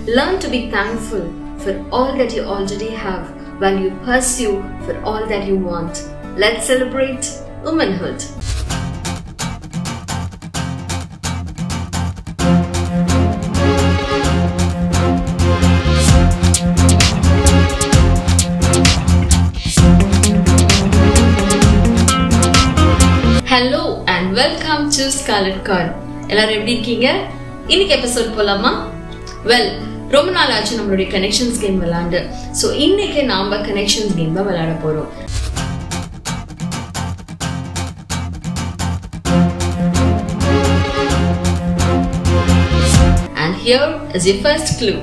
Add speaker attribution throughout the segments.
Speaker 1: Learn to be thankful for all that you already have while you pursue for all that you want. Let's celebrate womanhood. Hello and welcome to scarlet card எல்லாரும் எப்படி இருக்கீங்க இன்னைக்கு episode போலாமா well ரொம்ப நாள் ஆச்சு நம்மளுடைய connections game விளையாண்டு ஸோ இன்னைக்கு நாம கனெக்ஷன்ஸ் கேம் தான் விளையாட போறோம் And here is your first clue.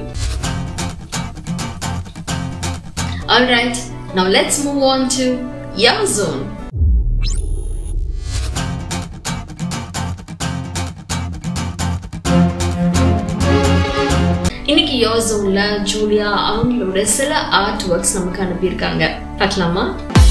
Speaker 1: Alright, now let's move on to your zone. இன்னைக்கு யோர் ஜோன்ல ஜூலியா அவங்களோட சில ஆர்ட் ஒர்க்ஸ் நமக்கு அனுப்பியிருக்காங்க பார்க்கலாமா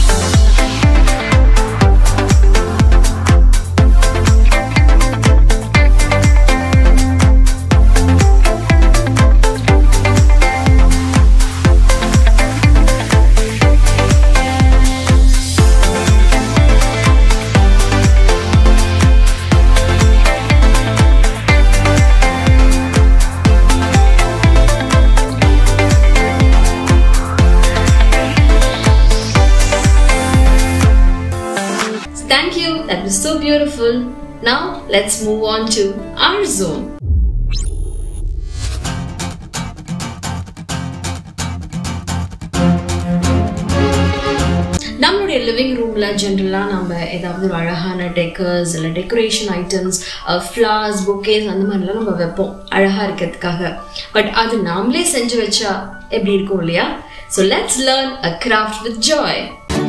Speaker 1: Thank you, that was so beautiful. Now let's move on to our zone. நம்மளுடைய living ரூம்ல ஜென்ரலா நம்ம ஏதாவது ஒரு அழகான டெக்கர்ஸ் இல்லை டெக்கரேஷன் ஐட்டம்ஸ் ஃப்ளவர்ஸ் பொக்கேஸ் அந்த மாதிரிலாம் நம்ம வைப்போம் அழகா இருக்கிறதுக்காக பட் அது நாமளே செஞ்சு வச்சா எப்படி இருக்கும் இல்லையா so let's learn a craft with Joy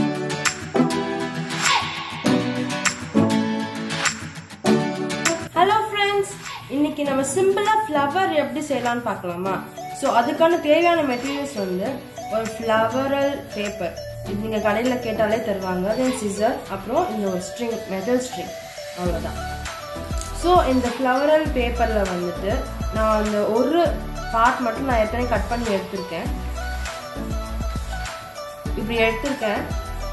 Speaker 2: hello friends இன்னைக்கு நம்ம சிம்பிளா ஃப்ளவர் எப்படி செய்யலாம்னு பார்க்கலாமா ஸோ அதுக்கான தேவையான மெட்டீரியல்ஸ் வந்து ஒரு ஃப்ளவரல் பேப்பர் இது நீங்கள் கடையில் கேட்டாலே தருவாங்க தென் சிசர் அப்புறம் இந்த ஒரு ஸ்ட்ரிங் மெட்டல் ஸ்ட்ரிங் அவ்வளோதான் ஸோ இந்த ஃப்ளவரல் பேப்பரில் வந்துட்டு நான் அந்த ஒரு பார்ட் மட்டும் நான் ஏற்கனவே கட் பண்ணி எடுத்திருக்கேன் இப்படி எடுத்திருக்கேன்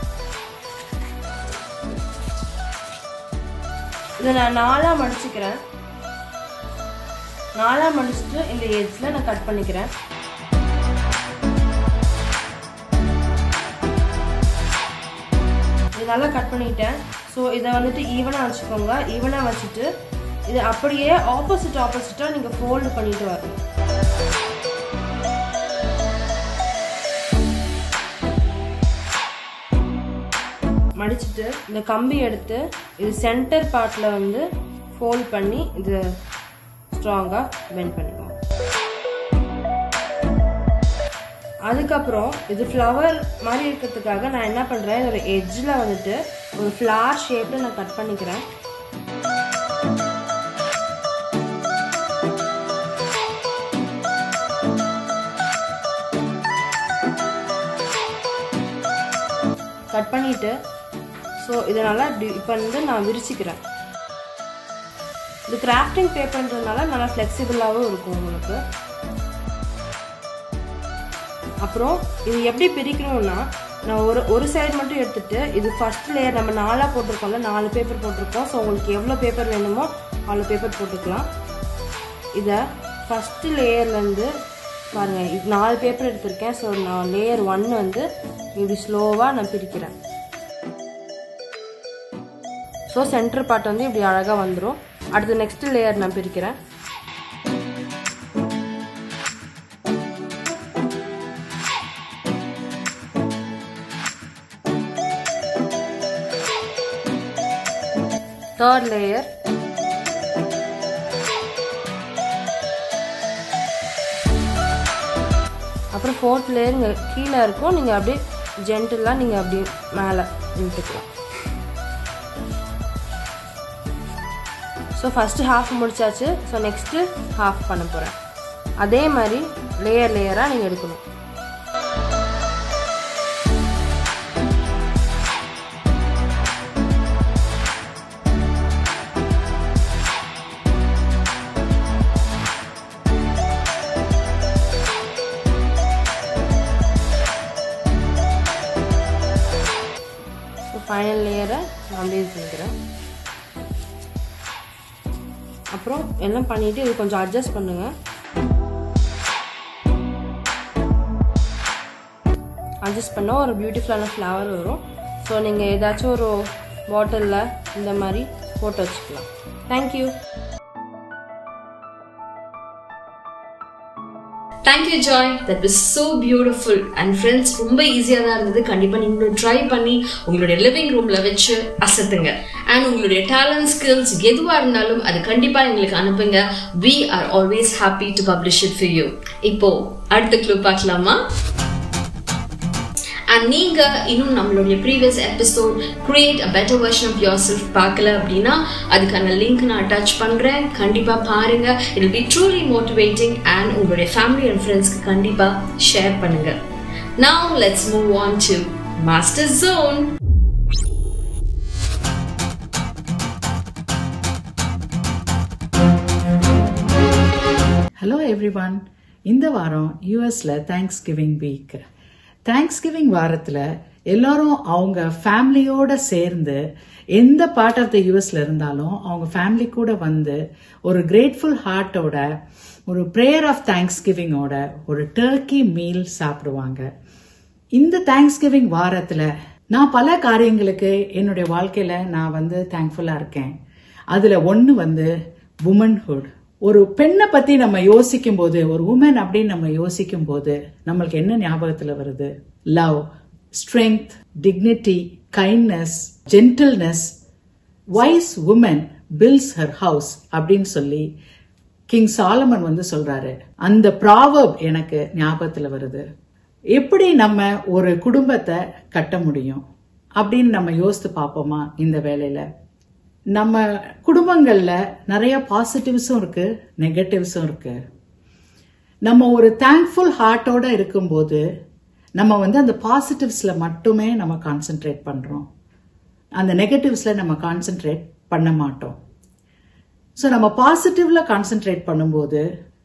Speaker 2: இதை நான் நாலாக மடிச்சுக்கிறேன் நாலாக மடிச்சுட்டு இந்த எட்ஜில் நான் கட் பண்ணிக்கிறேன் இது நல்லா கட் பண்ணிட்டேன் ஸோ இதை வந்துட்டு ஈவனாக வச்சுக்கோங்க ஈவனாக வச்சுட்டு இது அப்படியே ஆப்போசிட் ஆப்போசிட்டாக நீங்கள் ஃபோல்டு பண்ணிட்டு வரணும் மடிச்சுட்டு இந்த கம்பி எடுத்து இது சென்டர் பார்ட்டில் வந்து ஃபோல்ட் பண்ணி இது ஸ்ட்ராங்காக பெண்ட் பண்ணிக்குவோம் அதுக்கப்புறம் இது ஃப்ளவர் மாதிரி இருக்கிறதுக்காக நான் என்ன பண்ணுறேன் இதோட எட்ஜில் வந்துட்டு ஒரு ஃப்ளார் ஷேப்பில் நான் கட் பண்ணிக்கிறேன் கட் பண்ணிட்டு ஸோ இதனால் இப்படி இப்போ வந்து நான் விரிச்சிக்கிறேன் இது கிராஃப்டிங் பேப்பர்ன்றதுனால நல்லா ஃப்ளெக்சிபிளாகவும் இருக்கும் உங்களுக்கு அப்புறம் இது எப்படி பிரிக்கணும்னா நான் ஒரு ஒரு சைடு மட்டும் எடுத்துட்டு இது ஃபர்ஸ்ட் லேயர் நம்ம நாலாக போட்டிருக்கோம்ல நாலு பேப்பர் போட்டிருக்கோம் ஸோ உங்களுக்கு எவ்வளோ பேப்பர் வேணுமோ அவ்வளோ பேப்பர் போட்டுக்கலாம் இதை ஃபஸ்ட்டு லேயர்லேருந்து பாருங்கள் இது நாலு பேப்பர் எடுத்திருக்கேன் ஸோ நான் லேயர் ஒன்று வந்து இப்படி ஸ்லோவாக நான் பிரிக்கிறேன் ஸோ சென்டர் பார்ட் வந்து இப்படி அழகாக வந்துடும் அடுத்து நெக்ஸ்ட் லேயர் நான் பிரிக்கிறேன் தேர்ட் லேயர் அப்புறம் ஃபோர்த் லேயர் இங்கே கீழே இருக்கும் நீங்கள் அப்படியே ஜென்டலாக நீங்கள் அப்படியே மேலே இழுத்துக்கலாம் ஸோ ஃபஸ்ட்டு ஹாஃப் முடிச்சாச்சு ஸோ நெக்ஸ்ட்டு ஹாஃப் பண்ண போகிறேன் அதே மாதிரி லேயர் லேயராக நீங்கள் எடுக்கணும் ஃபைனல் லேயரை நான் வந்து இது பண்ணிக்கிறேன் அப்புறம் எல்லாம் பண்ணிவிட்டு இது கொஞ்சம் அட்ஜஸ்ட் பண்ணுங்கள் அட்ஜஸ்ட் பண்ணால் ஒரு பியூட்டிஃபுல்லான ஃப்ளவர் வரும் ஸோ நீங்கள் ஏதாச்சும் ஒரு பாட்டிலில் இந்த மாதிரி போட்டு வச்சுக்கலாம் thank you
Speaker 1: thank you Joy that was so beautiful and friends ரொம்ப ஈஸியாக தான் இருந்தது கண்டிப்பாக நீங்களும் ட்ரை பண்ணி உங்களுடைய லிவிங் ரூமில் வச்சு அசத்துங்க அண்ட் உங்களுடைய டேலண்ட் ஸ்கில்ஸ் எதுவாக இருந்தாலும் அது கண்டிப்பாக எங்களுக்கு அனுப்புங்க we are always happy to publish it for you இப்போ அடுத்த க்ளூ பார்க்கலாமா அண்ட் நீங்க இன்னும் நம்மளுடைய previous episode create a better version of yourself பார்க்கல அப்படின்னா அதுக்கான லிங்க் நான் அட்டாச் பண்றேன் கண்டிப்பா பாருங்க it be truly motivating and உங்களுடைய ஃபேமிலி அண்ட் ஃப்ரெண்ட்ஸ்க்கு கண்டிப்பா ஷேர் பண்ணுங்க now let's move on to master zone
Speaker 3: hello everyone இந்த வாரம் யூஎஸ்ல Thanksgiving week Thanksgiving வாரத்துல எல்லாரும் அவங்க ஃபேமிலியோட சேர்ந்து எந்த பார்ட் ஆஃப் த யூஎஸ்ல இருந்தாலும் அவங்க ஃபேமிலி கூட வந்து ஒரு கிரேட்ஃபுல் ஹார்ட்டோட ஒரு ப்ரேயர் ஆஃப் தேங்க்ஸ் கிவிங்கோட ஒரு டர்க்கி மீல் சாப்பிடுவாங்க இந்த தேங்க்ஸ் கிவிங் வாரத்துல நான் பல காரியங்களுக்கு என்னுடைய வாழ்க்கையில நான் வந்து தேங்க்ஃபுல்லா இருக்கேன் அதுல ஒன்னு வந்து உமன்ஹுட் ஒரு பெண்ணை பத்தி நம்ம யோசிக்கும் போது ஒரு உமன் அப்படின்னு நம்ம யோசிக்கும் போது நம்மளுக்கு என்ன ஞாபகத்துல வருது love strength dignity kindness gentleness wise woman builds her house அப்படின்னு சொல்லி கிங் சாலமன் வந்து சொல்றாரு அந்த ப்ராவர்ப் எனக்கு ஞாபகத்துல வருது எப்படி நம்ம ஒரு குடும்பத்தை கட்ட முடியும் அப்படின்னு நம்ம யோசித்து பார்ப்போமா இந்த வேலையில நம்ம குடும்பங்கள்ல நிறைய பாசிட்டிவ்ஸும் இருக்கு நெகட்டிவ்ஸும் இருக்கு நம்ம ஒரு தேங்க்ஃபுல் ஹார்ட்டோட இருக்கும்போது நம்ம வந்து அந்த பாசிட்டிவ்ஸ்ல மட்டுமே நம்ம கான்சென்ட்ரேட் பண்றோம் அந்த நெகட்டிவ்ஸ்ல நம்ம கான்சென்ட்ரேட் பண்ண மாட்டோம் ஸோ நம்ம பாசிட்டிவ்ல கான்சென்ட்ரேட் பண்ணும்போது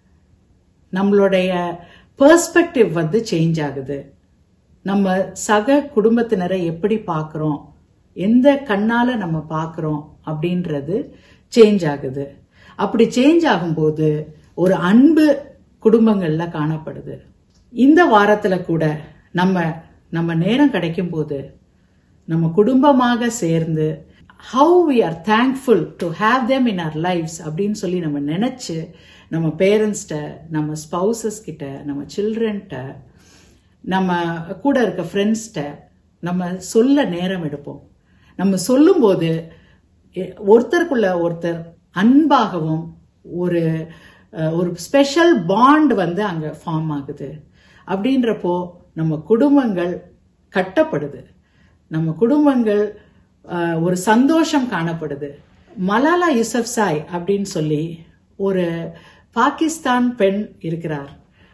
Speaker 3: நம்மளுடைய பெர்ஸ்பெக்டிவ் வந்து சேஞ்ச் ஆகுது நம்ம சக குடும்பத்தினரை எப்படி பார்க்குறோம் எந்த கண்ணால நம்ம பார்க்குறோம் அப்படின்றது சேஞ்ச் ஆகுது அப்படி சேஞ்ச் ஆகும்போது ஒரு அன்பு குடும்பங்கள்ல காணப்படுது இந்த வாரத்துல கூட நம்ம நம்ம நேரம் கிடைக்கும் போது நம்ம குடும்பமாக சேர்ந்து how we are thankful to have them in our lives அப்படின்னு சொல்லி நம்ம நினைச்சு நம்ம பேரண்ட்ஸ்கிட்ட நம்ம ஸ்பௌசஸ் கிட்ட நம்ம சில்ட்ரன்கிட்ட நம்ம கூட இருக்க ஃப்ரெண்ட்ஸ்கிட்ட நம்ம சொல்ல நேரம் எடுப்போம் நம்ம சொல்லும்போது எ- ஒருத்தருக்குள்ள ஒருத்தர் அன்பாகவும் ஒரு அஹ், ஒரு ஸ்பெஷல் பாண்ட் வந்து அங்க ஃபார்ம் ஆகுது அப்படின்றப்போ நம்ம குடும்பங்கள் கட்டப்படுது நம்ம குடும்பங்கள் அஹ், ஒரு சந்தோஷம் காணப்படுது மலாலா யூசப்சாய் அப்படின்னு சொல்லி ஒரு பாகிஸ்தான் பெண் இருக்கிறார்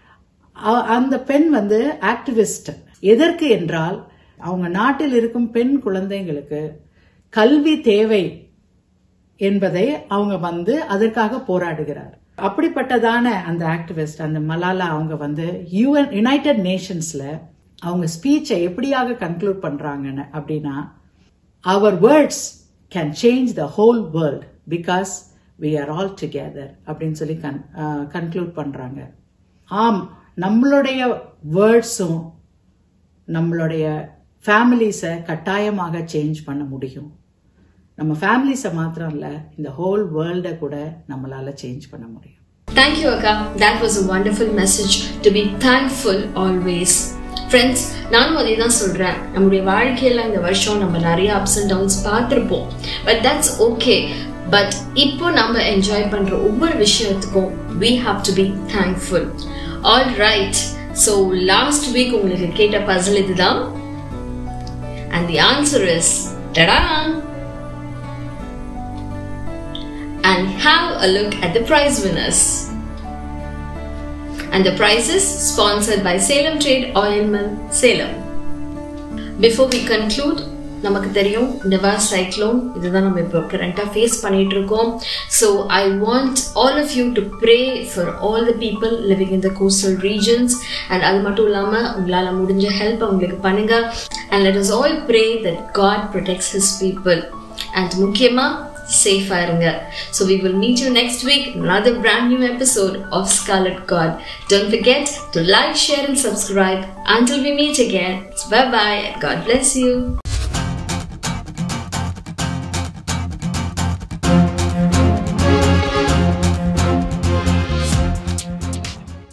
Speaker 3: அ- அந்த பெண் வந்து ஆக்டிவிஸ்ட் எதற்கு என்றால் அவங்க நாட்டில் இருக்கும் பெண் குழந்தைங்களுக்கு கல்வி தேவை என்பதை அவங்க வந்து அதற்காக போராடுகிறார் அப்படிப்பட்டதான அந்த ஆக்டிவிஸ்ட் அந்த மலாலா அவங்க வந்து யூஎன் யுனைடெட் நேஷன்ஸ்ல அவங்க ஸ்பீச்சை எப்படியாக கன்க்ளூட் பண்றாங்கன்னு அப்படின்னா our words can change the whole world because we are all together அப்படின்னு சொல்லி கன்க்ளூட் பண்றாங்க ஆம் நம்மளுடைய வேர்ட்ஸும் நம்மளுடைய ஃபேமிலிஸை கட்டாயமாக சேஞ்ச் பண்ண முடியும் நம்ம ஃபேமிலிஸை மாத்திரம் இல்ல இந்த ஹோல் வேர்ல்டை கூட நம்மளால சேஞ்ச் பண்ண முடியும்
Speaker 1: தேங்க்யூ அக்கா that was a wonderful message to be thankful always friends நானும் அதே தான் சொல்கிறேன் நம்முடைய வாழ்க்கையில் இந்த வருஷம் நம்ம நிறைய அப்ஸ் அண்ட் டவுன்ஸ் பார்த்துருப்போம் பட் தட்ஸ் ஓகே பட் இப்போ நம்ம என்ஜாய் பண்ணுற ஒவ்வொரு விஷயத்துக்கும் we have to be thankful all right so last week உங்களுக்கு கேட்ட பசில் இதுதான் and the answer is tada and have a look at the prize winners. And the prize is sponsored by Salem Trade Oil Mill, Salem. Before we conclude, நமக்கு தெரியும் நிவா cyclone இதுதான் நம்ம இப்போ கரண்டாக face பண்ணிட்டு இருக்கோம் so I want all of you to pray for all the people living in the coastal regions and அது மட்டும் இல்லாமல் உங்களால் முடிஞ்ச ஹெல்ப் அவங்களுக்கு பண்ணுங்க and let us all pray that God protects his people and முக்கியமாக சேஃபாக இருங்க so we will meet you next week another brand new episode of Scarlet God. Don't forget to like, share, and subscribe. Until we meet again, bye bye and God bless you.